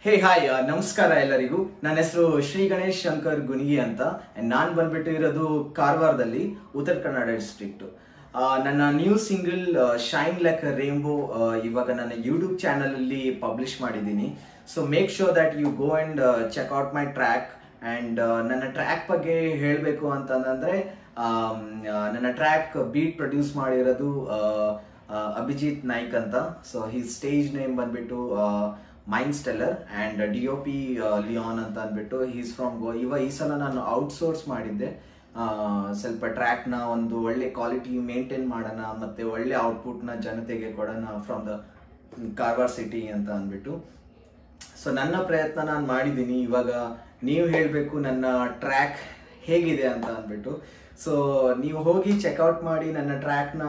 ಹೇ hi ನಮಸ್ಕಾರ ಎಲ್ಲರಿಗೂ ನನ್ನ ಹೆಸರು ಶ್ರೀ ಗಣೇಶ್ ಶಂಕರ್ ಗುನಿಗಿ ಅಂತ ನಾನು ಬಂದ್ಬಿಟ್ಟು ಇರೋದು ಕಾರವಾರದಲ್ಲಿ ಉತ್ತರ ಕನ್ನಡ ಡಿಸ್ಟ್ರಿಕ್ಟ್ ನನ್ನ ನ್ಯೂ ಸಿಂಗಲ್ ಶೈನ್ ಲೆಕ್ ರೇಂಬೋ ಇವಾಗ ನನ್ನ ಯೂಟ್ಯೂಬ್ ಚಾನಲ್ ಅಲ್ಲಿ ಪಬ್ಲಿಷ್ ಮಾಡಿದ್ದೀನಿ so make sure that you go and check out my track and ನನ್ನ ಟ್ರ್ಯಾಕ್ ಬಗ್ಗೆ ಹೇಳಬೇಕು ಅಂತಂದ್ರೆ ಆಮ್, ಆ, ನನ್ನ ಟ್ರ್ಯಾಕ್ ಬೀಟ್ ಪ್ರೊಡ್ಯೂಸ್ ಮಾಡಿರೋದು ಆ, ಆ, ಅಭಿಜಿತ್ ನಾಯ್ಕ್ ಅಂತ ಸೊ ಹಿ ಸ್ಟೇಜ್ ನೇಮ್ ಬಂದ್ಬಿಟ್ಟು Mind Stellar and D O P Leon ಅಂತ ಅಂದ್ಬಿಟ್ಟು ಹೀಸ್ ಫ್ರಮ್ ಗೋ ಇವ ಈ ಸಲ ನಾನು ಔಟ್ಸೋರ್ಸ್ ಮಾಡಿದ್ದೆ ಆ, ಸ್ವಲ್ಪ track ನ ಒಂದು ಒಳ್ಳೆ ಕ್ವಾಲಿಟಿ ಮೇಂಟೈನ್ ಮಾಡೋಣ ಮತ್ತೆ ಒಳ್ಳೆ ಔಟ್ಪುಟ್ ನ ಜನತೆಗೆ ಕೊಡೋಣ ಫ್ರಮ್ ದ ಕಾರವಾರ ಸಿಟಿ ಅಂತ ಅಂದ್ಬಿಟ್ಟು ಸೊ ನನ್ನ ಪ್ರಯತ್ನ ನಾನು ಮಾಡಿದ್ದೀನಿ ಇವಾಗ ನೀವು ಹೇಳಬೇಕು ನನ್ನ ಟ್ರ್ಯಾಕ್ ಹೇಗಿದೆ ಅಂತ ಅಂದ್ಬಿಟ್ಟು ಸೊ ನೀವು ಹೋಗಿ ಚೆಕ್ಔಟ್ ಮಾಡಿ ನನ್ನ ಟ್ರ್ಯಾಕ್ನ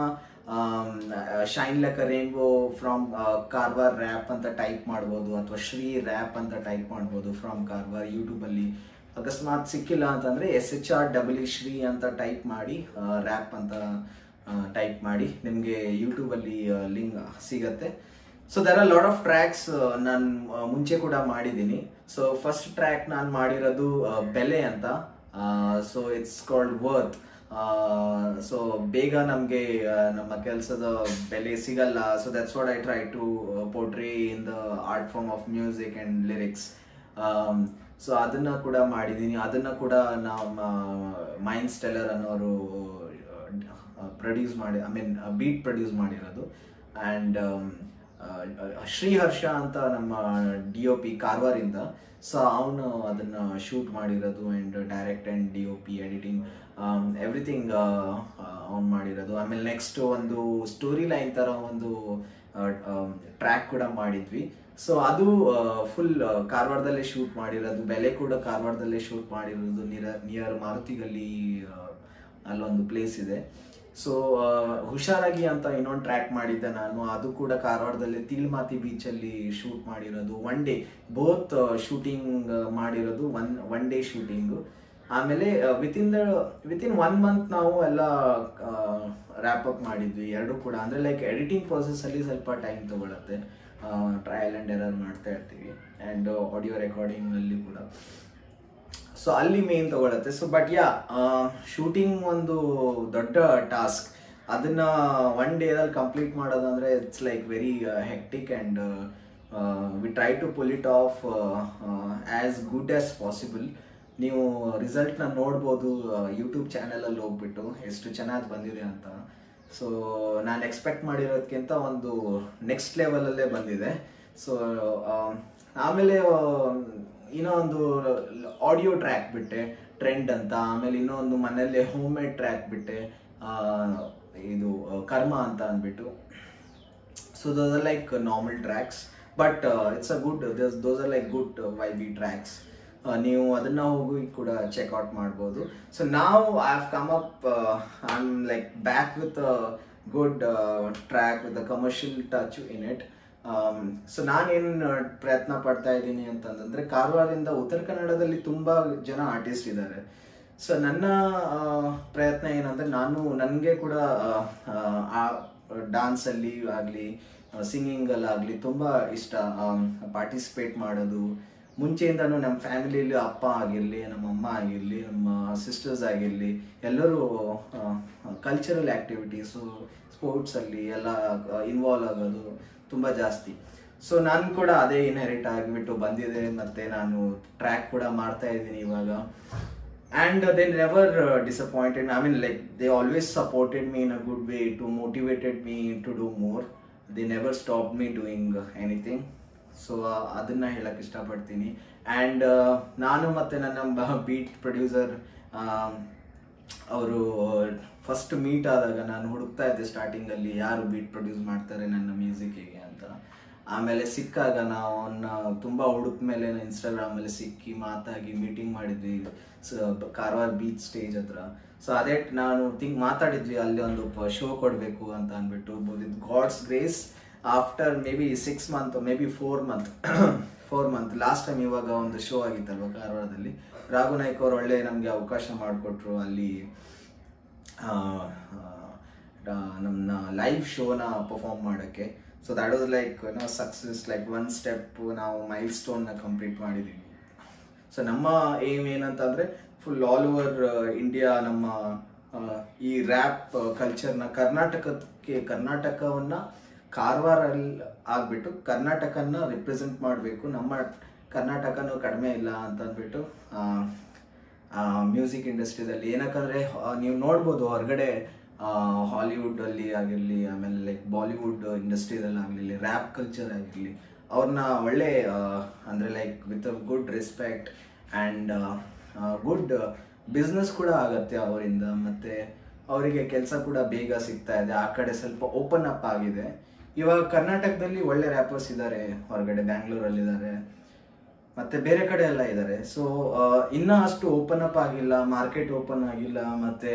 ಶೈನ್ ಲೆಕ್ಕ ರೇನ್ಬೋ ಫ್ರಮ್ ಕಾರ್ವಾರ್ ರ್ಯಾಪ್ ಅಂತ ಟೈಪ್ ಮಾಡ್ಬೋದು ಅಥವಾ ಶ್ರೀ ರ್ಯಾಪ್ ಅಂತ ಟೈಪ್ ಮಾಡ್ಬೋದು ಫ್ರಮ್ ಕಾರ್ವಾರ್ ಯೂಟ್ಯೂಬಲ್ಲಿ ಅಕಸ್ಮಾತ್ ಸಿಕ್ಕಿಲ್ಲ ಅಂತಂದ್ರೆ S H R double Shree ಅಂತ ಟೈಪ್ ಮಾಡಿ ರ್ಯಾಪ್ ಅಂತ ಟೈಪ್ ಮಾಡಿ ನಿಮಗೆ ಯೂಟ್ಯೂಬಲ್ಲಿ ಲಿಂಕ್ ಸಿಗತ್ತೆ so there are lot of tracks ನಾನು ಮುಂಚೆ ಕೂಡ ಮಾಡಿದ್ದೀನಿ ಸೊ ಫಸ್ಟ್ ಟ್ರ್ಯಾಕ್ ನಾನು ಮಾಡಿರೋದು ಆ, ಬೆಲೆ ಅಂತ so it's called worth so ಬೇಗ ನಮಗೆ ನಮ್ಮ ಕೆಲಸದ ಬೆಲೆ ಸಿಗಲ್ಲ so that's what I try to portray in the art form of music and lyrics so ಅದನ್ನ ಕೂಡ ಮಾಡಿದ್ದೀನಿ ಅದನ್ನ ಕೂಡ ನಮ್ಮ ಮೈಂಡ್ ಸ್ಟೆಲ್ಲರ್ ಅನ್ನೋರು ಪ್ರೊಡ್ಯೂಸ್ ಮಾಡಿ ಐ ಮೀನ್ ಬೀಟ್ ಪ್ರೊಡ್ಯೂಸ್ ಮಾಡಿರೋದು ಆ್ಯಂಡ್ ಶ್ರೀಹರ್ಷ ಅಂತ ನಮ್ಮ ಡಿ ಒ ಪಿ ಕಾರವಾರಿಂದ ಸೊ ಅವನು ಅದನ್ನ ಶೂಟ್ ಮಾಡಿರೋದು and direct and D O P editing everything ಅವ್ನು ಮಾಡಿರೋದು ಆಮೇಲೆ ನೆಕ್ಸ್ಟ್ ಒಂದು ಸ್ಟೋರಿ ಲೈನ್ ಥರ ಒಂದು ಟ್ರ್ಯಾಕ್ ಕೂಡ ಮಾಡಿದ್ವಿ ಸೊ ಅದು ಫುಲ್ ಕಾರವಾರದಲ್ಲೇ ಶೂಟ್ ಮಾಡಿರೋದು ಬೆಲೆ ಕೂಡ ಕಾರವಾರದಲ್ಲೇ ಶೂಟ್ ಮಾಡಿರೋದು ನಿಯರ್ ನಿಯರ್ ಮಾರುತಿಗಲ್ಲಿ ಆ, ಅಲ್ಲೊಂದು ಪ್ಲೇಸ್ ಇದೆ ಸೊ ಹುಷಾರಾಗಿ ಅಂತ ಇನ್ನೊಂದು ಟ್ರ್ಯಾಕ್ ಮಾಡಿದ್ದೆ ನಾನು ಅದು ಕೂಡ ಕಾರವಾರದಲ್ಲಿ ತಿಳ್ಮಾತಿ ಬೀಚಲ್ಲಿ ಶೂಟ್ ಮಾಡಿರೋದು ಒನ್ ಡೇ ಬೋತ್ ಶೂಟಿಂಗ್ ಮಾಡಿರೋದು ಒನ್ ಒನ್ ಡೇ ಶೂಟಿಂಗು ಆಮೇಲೆ within the within one month ನಾವು ಎಲ್ಲ ರ್ಯಾಪ್ ಅಪ್ ಮಾಡಿದ್ವಿ ಎರಡು ಕೂಡ ಅಂದ್ರೆ ಲೈಕ್ ಎಡಿಟಿಂಗ್ ಪ್ರೊಸೆಸ್ ಅಲ್ಲಿ ಸ್ವಲ್ಪ ಟೈಮ್ ತಗೊಳತ್ತೆ ಟ್ರಯಲ್ ಅಂಡ್ ಎರರ್ ಮಾಡ್ತಾ ಇರ್ತೀವಿ ಅಂಡ್ ಆಡಿಯೋ ರೆಕಾರ್ಡಿಂಗ್ ಅಲ್ಲಿ ಕೂಡ ಸೊ ಅಲ್ಲಿ ಮೇನ್ ತಗೊಳತ್ತೆ ಸೊ ಬಟ್ ಯಾ ಶೂಟಿಂಗ್ ಒಂದು ದೊಡ್ಡ ಟಾಸ್ಕ್ ಅದನ್ನ ಒನ್ ಡೇದಲ್ಲಿ ಕಂಪ್ಲೀಟ್ ಮಾಡೋದಂದ್ರೆ it's like very hectic and we try to pull it off as good as possible ನೀವು ರಿಸಲ್ಟ್ನ ನೋಡ್ಬೋದು ಯೂಟ್ಯೂಬ್ ಚಾನೆಲಲ್ಲಿ ಹೋಗ್ಬಿಟ್ಟು ಎಷ್ಟು ಚೆನ್ನಾಗಿ ಬಂದಿದೆ ಅಂತ ಸೊ ನಾನು ಎಕ್ಸ್ಪೆಕ್ಟ್ ಮಾಡಿರೋದಕ್ಕಿಂತ ಒಂದು ನೆಕ್ಸ್ಟ್ ಲೆವೆಲಲ್ಲೇ ಬಂದಿದೆ ಸೊ ಆಮೇಲೆ ಆ, ಇನ್ನೂ ಒಂದು ಆಡಿಯೋ ಟ್ರ್ಯಾಕ್ ಬಿಟ್ಟೆ ಟ್ರೆಂಡ್ ಅಂತ ಆಮೇಲೆ ಇನ್ನೊಂದು ಮನೆಯಲ್ಲೇ ಹೋಮ್ ಮೇಡ್ ಟ್ರ್ಯಾಕ್ ಬಿಟ್ಟೆ ಆ, ಇದು ಆ, ಕರ್ಮ ಅಂತ ಅಂದ್ಬಿಟ್ಟು so those are like normal tracks but it's a good those are like good vibe tracks ನೀವು ಅದನ್ನ ಹೋಗಿ ಕೂಡ ಚೆಕ್ಔಟ್ ಮಾಡ್ಬೋದು ಸೊ ನಾವು I have come up I am like back with good track with a commercial touch in it so ನಾನೇನು ಪ್ರಯತ್ನ ಪಡ್ತಾ ಇದ್ದೀನಿ ಅಂತಂದ್ರೆ ಕಾರವಾರದಿಂದ ಉತ್ತರ ಕನ್ನಡದಲ್ಲಿ ತುಂಬಾ ಜನ ಆರ್ಟಿಸ್ಟ್ ಇದ್ದಾರೆ ಸೊ ನನ್ನ ಆ, ಪ್ರಯತ್ನ ಏನಂದ್ರೆ ನಾನು ನನಗೆ ಕೂಡ ಆ ಡಾನ್ಸ್ ಅಲ್ಲಿ ಆಗಲಿ ಸಿಂಗಿಂಗ್ ಅಲ್ಲಾಗಲಿ ತುಂಬಾ ಇಷ್ಟ ಪಾರ್ಟಿಸಿಪೇಟ್ ಮಾಡೋದು ಮುಂಚೆಯಿಂದನೂ ನಮ್ಮ ಫ್ಯಾಮಿಲಿಯಲ್ಲಿ ಅಪ್ಪ ಆಗಿರಲಿ ನಮ್ಮ ಅಮ್ಮ ಆಗಿರಲಿ ನಮ್ಮ ಸಿಸ್ಟರ್ಸ್ ಆಗಿರಲಿ ಎಲ್ಲರೂ ಕಲ್ಚರಲ್ ಆ್ಯಕ್ಟಿವಿಟೀಸು ಸ್ಪೋರ್ಟ್ಸಲ್ಲಿ ಎಲ್ಲ ಇನ್ವಾಲ್ವ್ ಆಗೋದು ತುಂಬ ಜಾಸ್ತಿ ಸೊ ನಾನು ಕೂಡ ಅದೇ ಇನ್ಹೆರಿಟ್ ಆಗಿಬಿಟ್ಟು ಬಂದಿದೆ ಮತ್ತು ನಾನು ಟ್ರ್ಯಾಕ್ ಕೂಡ ಮಾಡ್ತಾ ಇದ್ದೀನಿ ಇವಾಗ and uh, they never uh, disappointed me. I mean, like they always supported me in a good way to motivated me to do more. They never stopped me doing uh, anything. So ಅದನ್ನ ಹೇಳಕ್ ಇಷ್ಟಪಡ್ತೀನಿ and ನಾನು ಮತ್ತೆ ನನ್ನ beat producer ಅವರು first meet ಆದಾಗ ನಾನು ಹುಡುಕ್ತಾ ಇದ್ದೆ ಸ್ಟಾರ್ಟಿಂಗಲ್ಲಿ ಯಾರು ಬೀಟ್ ಪ್ರೊಡ್ಯೂಸ್ ಮಾಡ್ತಾರೆ ನನ್ನ ಮ್ಯೂಸಿಕ್ಕಿಗೆ ಅಂತ ಆಮೇಲೆ ಸಿಕ್ಕಾಗ ನಾವು ಅವನ್ನ ತುಂಬ ಹುಡುಕ್ ಮೇಲೆ ಇನ್ಸ್ಟಾಗ್ರಾಮಲ್ಲಿ ಸಿಕ್ಕಿ ಮಾತಾಗಿ ಮೀಟಿಂಗ್ ಮಾಡಿದ್ವಿ ಸೊ ಕಾರವಾರ ಬೀಚ್ ಸ್ಟೇಜ್ ಹತ್ರ ಸೊ ಅದೇ ನಾನು ಥಿಂಕ್ ಮಾತಾಡಿದ್ವಿ ಅಲ್ಲಿ ಒಂದು ಶೋ ಕೊಡಬೇಕು ಅಂತ ಅಂದ್ಬಿಟ್ಟು with God's grace after maybe six month maybe four month four month last time ಇವಾಗ ಒಂದು ಶೋ ಆಗಿತ್ತಲ್ವ ಕಾರವಾರದಲ್ಲಿ ರಾಘು ನಾಯ್ಕ್ ಅವ್ರು ಒಳ್ಳೆ ನಮಗೆ ಅವಕಾಶ ಮಾಡಿಕೊಟ್ರು ಅಲ್ಲಿ ಆ, ಆ, ನಮ್ಮ ಲೈವ್ ಶೋನ ಪರ್ಫಾರ್ಮ್ ಮಾಡೋಕ್ಕೆ so that was like no success like one step ನಾವು ಮೈಲ್ ಸ್ಟೋನ್ನ ಕಂಪ್ಲೀಟ್ ಮಾಡಿದ್ದೀವಿ ಸೊ ನಮ್ಮ ಏಮ್ ಏನಂತಂದ್ರೆ ಫುಲ್ ಆಲ್ ಓವರ್ ಇಂಡಿಯಾ ನಮ್ಮ ಆ, ಈ ರ್ಯಾಪ್ ಕಲ್ಚರ್ನ ಕರ್ನಾಟಕಕ್ಕೆ ಕರ್ನಾಟಕವನ್ನ ಕಾರವಾರಲ್ಲಿ ಆಗ್ಬಿಟ್ಟು ಕರ್ನಾಟಕನ ರಿಪ್ರೆಸೆಂಟ್ ಮಾಡಬೇಕು ನಮ್ಮ ಕರ್ನಾಟಕನೂ ಕಡಿಮೆ ಇಲ್ಲ ಅಂತ ಅಂದ್ಬಿಟ್ಟು ಮ್ಯೂಸಿಕ್ ಇಂಡಸ್ಟ್ರಿದಲ್ಲಿ ಏನಕ್ಕಂದ್ರೆ ಆ, ನೀವು ನೋಡ್ಬೋದು ಹೊರಗಡೆ ಹಾಲಿವುಡ್ ಅಲ್ಲಿ ಆಗಿರಲಿ ಆಮೇಲೆ ಲೈಕ್ ಬಾಲಿವುಡ್ ಇಂಡಸ್ಟ್ರಿಯಲ್ಲಿ ಆಗಲಿ ರ್ಯಾಪ್ ಕಲ್ಚರ್ ಆಗಿರಲಿ ಅವ್ರನ್ನ ಒಳ್ಳೆ ಆ, ಅಂದ್ರೆ like with good respect and good business ಕೂಡ ಆಗತ್ತೆ ಅವರಿಂದ ಮತ್ತೆ ಅವರಿಗೆ ಕೆಲಸ ಕೂಡ ಬೇಗ ಸಿಗ್ತಾ ಇದೆ ಆ ಕಡೆ ಸ್ವಲ್ಪ ಓಪನ್ ಅಪ್ ಆಗಿದೆ ಇವಾಗ ಕರ್ನಾಟಕದಲ್ಲಿ ಒಳ್ಳೆ ರ್ಯಾಪರ್ಸ್ ಇದ್ದಾರೆ ಹೊರಗಡೆ ಬ್ಯಾಂಗ್ಳೂರಲ್ಲಿ ಇದ್ದಾರೆ ಮತ್ತೆ ಬೇರೆ ಕಡೆ ಎಲ್ಲ ಇದ್ದಾರೆ ಸೊ ಇನ್ನ ಅಷ್ಟು ಓಪನ್ ಅಪ್ ಆಗಿಲ್ಲ ಮಾರ್ಕೆಟ್ ಓಪನ್ ಆಗಿಲ್ಲ ಮತ್ತೆ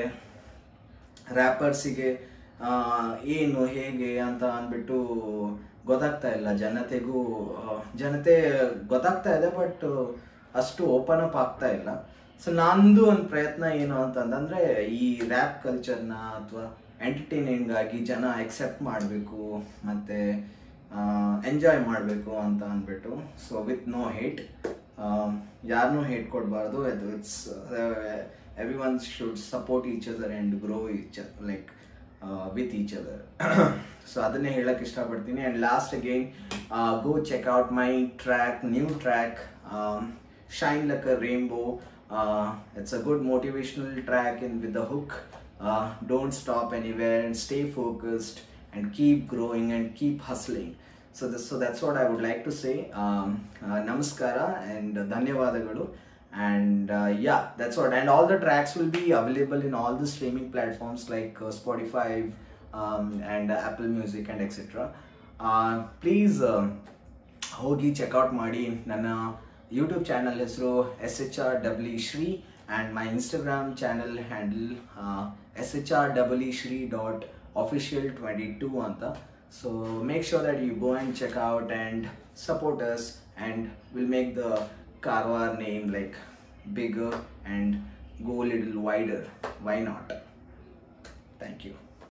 ರ್ಯಾಪರ್ಸಿಗೆ ಏನು ಹೇಗೆ ಅಂತ ಅಂದ್ಬಿಟ್ಟು ಗೊತ್ತಾಗ್ತಾ ಇಲ್ಲ ಜನತೆಗೂ ಆ, ಜನತೆ ಗೊತ್ತಾಗ್ತಾ ಇದೆ ಬಟ್ ಅಷ್ಟು ಓಪನ್ ಅಪ್ ಆಗ್ತಾ ಇಲ್ಲ ಸೊ ನಂದು ಒಂದು ಪ್ರಯತ್ನ ಏನು ಅಂತಂದ್ರೆ ಈ ರ್ಯಾಪ್ ಕಲ್ಚರ್ನ ಅಥವಾ ಎಂಟರ್ಟೈನಿಂಗ್ ಆಗಿ ಜನ ಎಕ್ಸೆಪ್ಟ್ ಮಾಡಬೇಕು ಮತ್ತೆ ಎಂಜಾಯ್ ಮಾಡಬೇಕು ಅಂತ ಅಂದ್ಬಿಟ್ಟು ಸೊ ವಿತ್ ನೋ ಹೇಟ್ ಯಾರನ್ನೂ ಹೇಟ್ ಕೊಡಬಾರ್ದು ಅದು it's every one should support each other and grow each like with each other so ಅದನ್ನೇ ಹೇಳಕ್ ಇಷ್ಟಪಡ್ತೀನಿ and last again go check out my track new track shine like a rainbow it's a good motivational track in with the hook don't stop anywhere and stay focused and keep growing and keep hustling. So, this, so that's what I would like to say. Um, uh, namaskara and dhanyavadagalu. And uh, yeah, that's what. And all the tracks will be available in all the streaming platforms like uh, Spotify um, and uh, Apple Music and etc. Uh, please uh, ಹೋಗಿ check out ಮಾಡಿ ನನ್ನ YouTube channel ಹೆಸರು S H R W Shri and my Instagram channel handle S H R W Shri dot official twenty two ಅಂತ so make sure that you go and check out and support us and will make the Karwar name like bigger and go little wider why not thank you